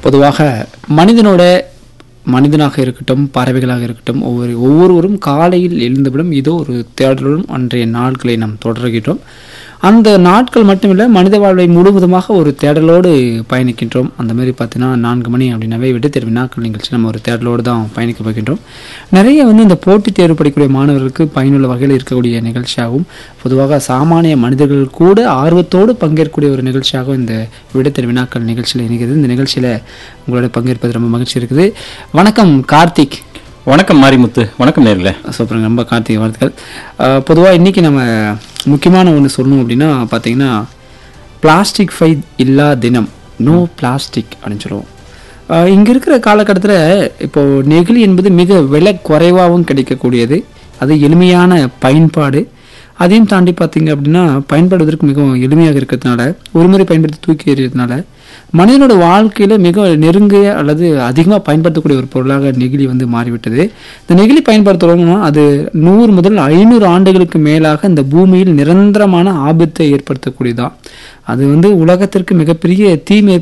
பொதுவாக மனிதனோட மனிதனாக இருக்கட்டும் பறவைகளாக இருக்கட்டும் ஒவ்வொரு ஒவ்வொருவரும் காலையில் எழுந்தவிடும் ஏதோ ஒரு தேடலுடன் அன்றைய நாட்களை நாம் தொடர்கின்றோம் அந்த நாட்கள் மட்டுமில்லை மனித வாழ்வை முழுவதுமாக ஒரு தேடலோடு பயணிக்கின்றோம் அந்த மாதிரி பார்த்தீங்கன்னா நான்கு மணி அப்படின்னாவே விடைத்தேர்வு வினாக்கள் நிகழ்ச்சி நம்ம ஒரு தேடலோடு தான் பயணிக்க போகின்றோம் நிறைய வந்து இந்த போட்டித் தேர்வு படிக்கக்கூடிய மாணவர்களுக்கு பயனுள்ள வகையில் இருக்கக்கூடிய நிகழ்ச்சியாகவும் பொதுவாக சாமானிய மனிதர்கள் கூட ஆர்வத்தோடு பங்கேற்கக்கூடிய ஒரு நிகழ்ச்சியாகவும் இந்த விடைத்தேர்வு வினாக்கள் நிகழ்ச்சியில் இணைகிறது இந்த நிகழ்ச்சியில் உங்களோட பங்கேற்பது ரொம்ப மகிழ்ச்சி இருக்குது வணக்கம் கார்த்திக் வணக்கம் மாரிமுத்து வணக்கம் நேர்களே சூப்பருங்க ரொம்ப கார்த்திகை வாழ்த்துக்கள் பொதுவாக இன்றைக்கி நம்ம முக்கியமான ஒன்று சொல்லணும் அப்படின்னா பார்த்தீங்கன்னா பிளாஸ்டிக் ஃபை இல்லா தினம் நோ பிளாஸ்டிக் அப்படின்னு சொல்லுவோம் இங்கே இருக்கிற காலகட்டத்தில் இப்போது நெகிழி என்பது மிக விலை குறைவாகவும் கிடைக்கக்கூடியது அது எளிமையான பயன்பாடு அதையும் தாண்டி பார்த்தீங்க அப்படின்னா பயன்படுவதற்கு மிகவும் எளிமையாக இருக்கிறதுனால ஒரு முறை பயன்படுத்தி தூக்கி எறியறதுனால மனிதனோட வாழ்க்கையில் மிக நெருங்கிய அல்லது அதிகமாக பயன்படுத்தக்கூடிய ஒரு பொருளாக நெகிழி வந்து மாறிவிட்டது இந்த நெகிழி பயன்படுத்துகிறோம்னா அது நூறு முதல் ஐநூறு ஆண்டுகளுக்கு மேலாக இந்த பூமியில் நிரந்தரமான ஆபத்தை ஏற்படுத்தக்கூடியதான் அது வந்து உலகத்திற்கு மிகப்பெரிய தீமை